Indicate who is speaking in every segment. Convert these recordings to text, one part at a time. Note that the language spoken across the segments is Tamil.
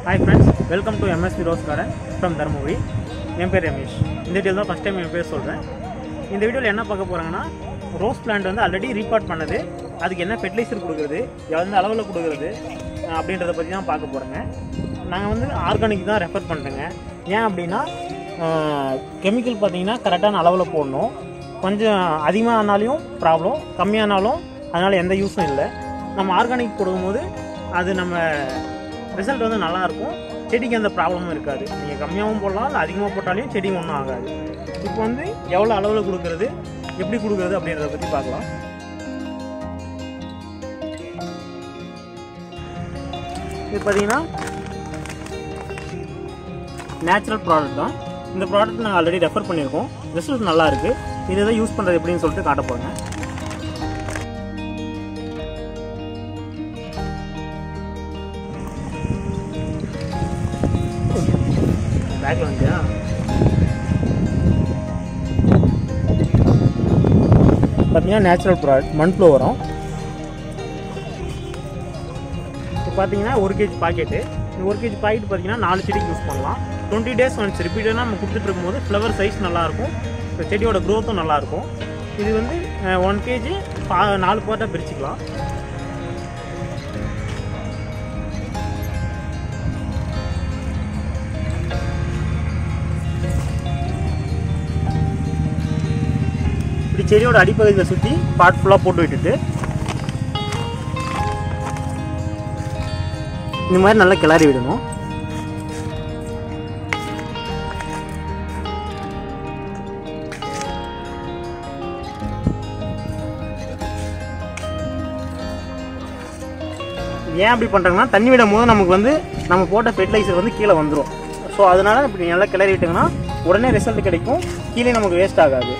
Speaker 1: hi friends welcome to MSP rose garden from Dharmapuri என் பேர் ரமேஷ் இந்த வீடியோ தான் ஃபஸ்ட் டைம் என் பேர் சொல்கிறேன் இந்த வீடியோவில் என்ன பார்க்க போகிறாங்கன்னா ரோஸ் பிளான்ட் வந்து ஆல்ரெடி ரீபார்ட் பண்ணது அதுக்கு என்ன ஃபெர்டிலைசர் கொடுக்குறது எந்த அளவில் கொடுக்குறது அஹ் அப்படின்றத பற்றி தான் பார்க்க போகிறேங்க நாங்கள் வந்து ஆர்கானிக் தான் ரெஃபர் பண்ணுறேங்க ஏன் அப்படின்னா கெமிக்கல் பார்த்தீங்கன்னா கரெக்டான அளவில் போடணும் கொஞ்சம் அதிகமாக ஆனாலையும் ப்ராப்ளம் கம்மியானாலும் அதனால் எந்த யூஸும் இல்லை நம்ம ஆர்கானிக் கொடுக்கும்போது அது நம்ம ரிசல்ட் வந்து நல்லாயிருக்கும் செடிக்கு எந்த ப்ராப்ளமும் இருக்காது நீங்கள் கம்மியாகவும் போடலாம் இல்லை அதிகமாக போட்டாலையும் செடி ஒன்றும் ஆகாது இப்போ வந்து எவ்வளோ அளவில் கொடுக்குறது எப்படி கொடுக்குறது அப்படின்றத பற்றி பார்க்கலாம் இது பார்த்தீங்கன்னா நேச்சுரல் ப்ராடக்ட் தான் இந்த ப்ராடக்ட் நாங்கள் ஆல்ரெடி ரெஃபர் பண்ணியிருக்கோம் ரிசல்ட் நல்லா இருக்குது இதை தான் யூஸ் பண்ணுறது எப்படின்னு சொல்லிட்டு காட்ட போகிறேன் பேக்கில் வந்துச்சா பார்த்தீங்கன்னா நேச்சுரல் ப்ராடக்ட் மண் ஃப்ளோ வரும் இப்போ பார்த்தீங்கன்னா ஒரு கேஜி பாக்கெட்டு இந்த ஒரு கேஜி பாக்கெட் பார்த்தீங்கன்னா நாலு செடிக்கு யூஸ் பண்ணலாம் டுவெண்ட்டி டேஸ் ஒன்ஸ் ரிப்பீட்டடாக நம்ம கொடுத்துட்டு இருக்கும்போது ஃப்ளவர் சைஸ் நல்லாயிருக்கும் இப்போ செடியோட க்ரோத்தும் நல்லாயிருக்கும் இது வந்து ஒன் கேஜி பா நாலு பார்ட்டாக பிரிச்சுக்கலாம் இப்படி செடியோட அடிப்பகுதியில் சுற்றி பாட் ஃபுல்லாக போட்டு விட்டுட்டு இந்த மாதிரி நல்லா கிளறி விடணும் ஏன் அப்படி பண்ணுறாங்கன்னா தண்ணி விடும் போது நமக்கு வந்து நம்ம போட்ட ஃபெர்டிலைசர் வந்து கீழே வந்துடும் ஸோ அதனால் இப்படி நல்லா கிளறி விட்டிங்கன்னா உடனே ரிசல்ட் கிடைக்கும் கீழே நமக்கு வேஸ்ட் ஆகாது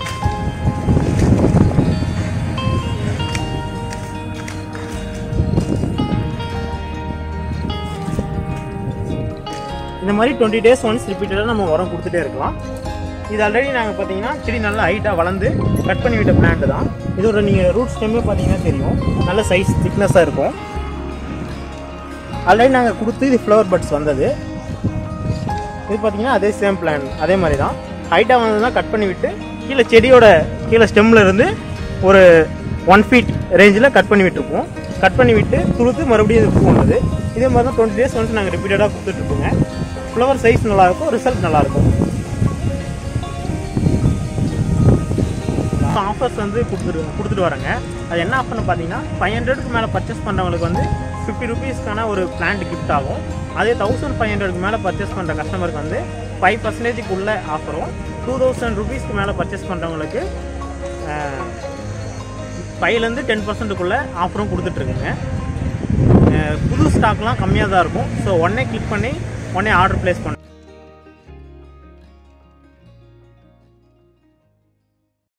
Speaker 1: இந்த மாதிரி டுவெண்ட்டி டேஸ் ஒன்ஸ் ரிப்பீட்டடாக நம்ம உரம் கொடுத்துட்டே இருக்கலாம் இது ஆல்ரெடி நாங்கள் பார்த்தீங்கன்னா செடி நல்லா ஹைட்டாக வளர்ந்து கட் பண்ணி விட்ட பிளான்ட் தான் இதோட நீங்கள் ரூட் ஸ்டெம்மே பார்த்தீங்கன்னா தெரியும் நல்ல சைஸ் திக்னஸாக இருக்கும் ஆல்ரெடி நாங்கள் கொடுத்து இது ஃப்ளவர் பட்ஸ் வந்தது இது பார்த்தீங்கன்னா அதே சேம் பிளான் அதே மாதிரி தான் ஹைட்டாக வந்ததுன்னா கட் பண்ணி விட்டு கீழே செடியோட கீழே ஸ்டெம்மில் இருந்து ஒரு ஒன் ஃபீட் ரேஞ்சில் கட் பண்ணி விட்டுருப்போம் கட் பண்ணி விட்டு துளுத்து மறுபடியும் இது பூ வந்தது இதே மாதிரி தான் டுவெண்ட்டி டேஸ் வந்து நாங்கள் ரிப்பீட்டடாக கொடுத்துட்ருப்போங்க ஃப்ளவர் சைஸ் நல்லாயிருக்கும் ரிசல்ட் நல்லாயிருக்கும் ஆஃபர்ஸ் வந்து கொடுத்துட்டு கொடுத்துட்டு வரேங்க அது என்ன ஆஃபர்னு பார்த்தீங்கன்னா ஃபைவ் ஹண்ட்ரடுக்கு மேலே பர்ச்சேஸ் பண்ணுறவங்களுக்கு வந்து ஃபிஃப்டி ருபீஸ்க்கான ஒரு பிளான்ட் கிஃப்ட் ஆகும் அதே தௌசண்ட் ஃபைவ் ஹண்ட்ரடுக்கு மேலே பர்ச்சேஸ் பண்ணுற கஸ்டமருக்கு வந்து ஃபைவ் பர்சன்டேஜுக்கு உள்ள ஆஃபரும் டூ தௌசண்ட் ருபீஸ்க்கு மேலே பர்ச்சேஸ் பண்ணுறவங்களுக்கு ஃபைவ்லேருந்து டென் பர்சன்ட்டுக்குள்ளே ஆஃபரும் கொடுத்துட்ருக்குங்க புது ஸ்டாக்லாம் கம்மியாக தான் இருக்கும் ஸோ உடனே கிளிக் பண்ணி உடனே ஆர்டர் ப்ளேஸ் பண்ண